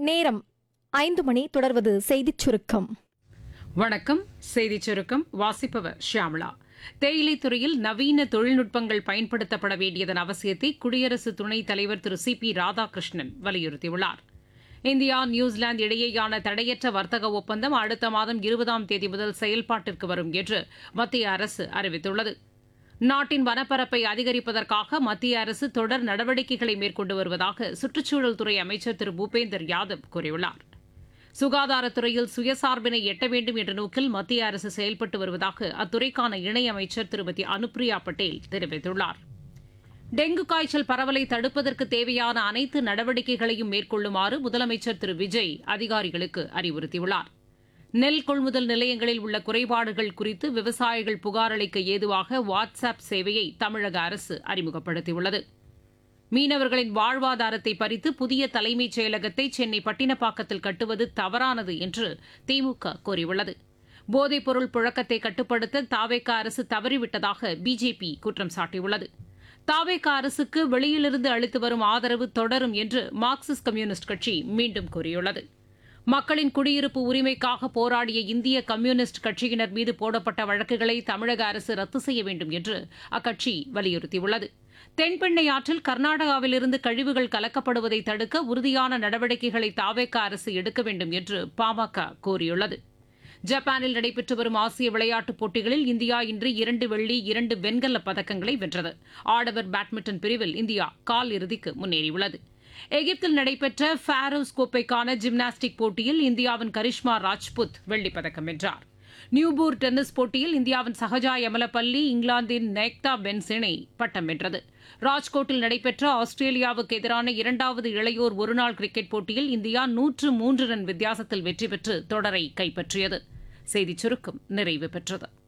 நேரம் ஐந்து மணி தொடர்வது செய்திச் சுருக்கம் வணக்கம் செய்திச் சுருக்கம் வாசிப்பவர் ஷியாமளா தேயிலை துறையில் நவீன தொழில்நுட்பங்கள் பயன்படுத்தப்பட வேண்டியதன் அவசியத்தை குடியரசு துணைத் தலைவர் திரு சி பி ராதாகிருஷ்ணன் வலியுறுத்தியுள்ளார் இந்தியா நியூசிலாந்து இடையேயான தடையற்ற வர்த்தக ஒப்பந்தம் அடுத்த மாதம் இருபதாம் தேதி முதல் செயல்பாட்டிற்கு வரும் என்று மத்திய அரசு அறிவித்துள்ளது நாட்டின் வனப்பரப்பை அதிகரிப்பதற்காக மத்திய அரசு தொடர் நடவடிக்கைகளை மேற்கொண்டு வருவதாக சுற்றுச்சூழல் துறை அமைச்சர் திரு பூபேந்தர் யாதவ் கூறியுள்ளார் சுகாதாரத்துறையில் சுயசார்பினை எட்ட வேண்டும் என்ற நோக்கில் மத்திய அரசு செயல்பட்டு வருவதாக அத்துறைக்கான இணையமைச்சர் திருமதி அனுப்பிரியா பட்டேல் தெரிவித்துள்ளார் டெங்கு காய்ச்சல் பரவலை தடுப்பதற்கு தேவையான அனைத்து நடவடிக்கைகளையும் மேற்கொள்ளுமாறு முதலமைச்சர் திரு விஜய் அதிகாரிகளுக்கு அறிவுறுத்தியுள்ளார் நெல் கொள்முதல் நிலையங்களில் உள்ள குறைபாடுகள் குறித்து விவசாயிகள் புகார் அளிக்க ஏதுவாக வாட்ஸ் ஆப் சேவையை தமிழக அரசு அறிமுகப்படுத்தியுள்ளது மீனவர்களின் வாழ்வாதாரத்தை பறித்து புதிய தலைமைச் செயலகத்தை சென்னை பட்டினப்பாக்கத்தில் கட்டுவது தவறானது என்று திமுக கூறியுள்ளது போதைப்பொருள் புழக்கத்தை கட்டுப்படுத்த தாவேக அரசு தவறிவிட்டதாக பிஜேபி குற்றம் சாட்டியுள்ளது தாவேக அரசுக்கு வெளியிலிருந்து அளித்து வரும் ஆதரவு தொடரும் என்று மார்க்சிஸ்ட் கம்யூனிஸ்ட் கட்சி மீண்டும் கூறியுள்ளது மக்களின் குடியிருப்பு உரிமைக்காக போராடிய இந்திய கம்யூனிஸ்ட் கட்சியினர் மீது போடப்பட்ட வழக்குகளை தமிழக அரசு ரத்து செய்ய வேண்டும் என்று அக்கட்சி வலியுறுத்தியுள்ளது தென்பெண்ணை ஆற்றில் கர்நாடகாவிலிருந்து கழிவுகள் கலக்கப்படுவதை தடுக்க உறுதியான நடவடிக்கைகளை தாவேக அரசு எடுக்க வேண்டும் என்று பாமக கோரியுள்ளது ஜப்பானில் நடைபெற்று வரும் ஆசிய விளையாட்டுப் போட்டிகளில் இந்தியா இன்று இரண்டு வெள்ளி இரண்டு வெண்கலப் பதக்கங்களை வென்றது ஆடவர் பேட்மிண்டன் பிரிவில் இந்தியா கால் இறுதிக்கு முன்னேறியுள்ளது எகிப்தில் நடைபெற்ற ஃபாரோஸ் கோப்பைக்கான ஜிம்னாஸ்டிக் போட்டியில் இந்தியாவின் கரிஷ்மா ராஜ்புத் வெள்ளிப் பதக்கம் வென்றார் நியூபூர் டென்னிஸ் போட்டியில் இந்தியாவின் சஹஜா யமலப்பள்ளி இங்கிலாந்தின் நேக்தா பென்ஸ் இணை பட்டம் வென்றது ராஜ்கோட்டில் நடைபெற்ற ஆஸ்திரேலியாவுக்கு எதிரான இரண்டாவது இளையோர் ஒருநாள் கிரிக்கெட் போட்டியில் இந்தியா நூற்று மூன்று ரன் வித்தியாசத்தில் வெற்றி பெற்று தொடரை கைப்பற்றியது செய்திச் சுருக்கம் நிறைவு பெற்றது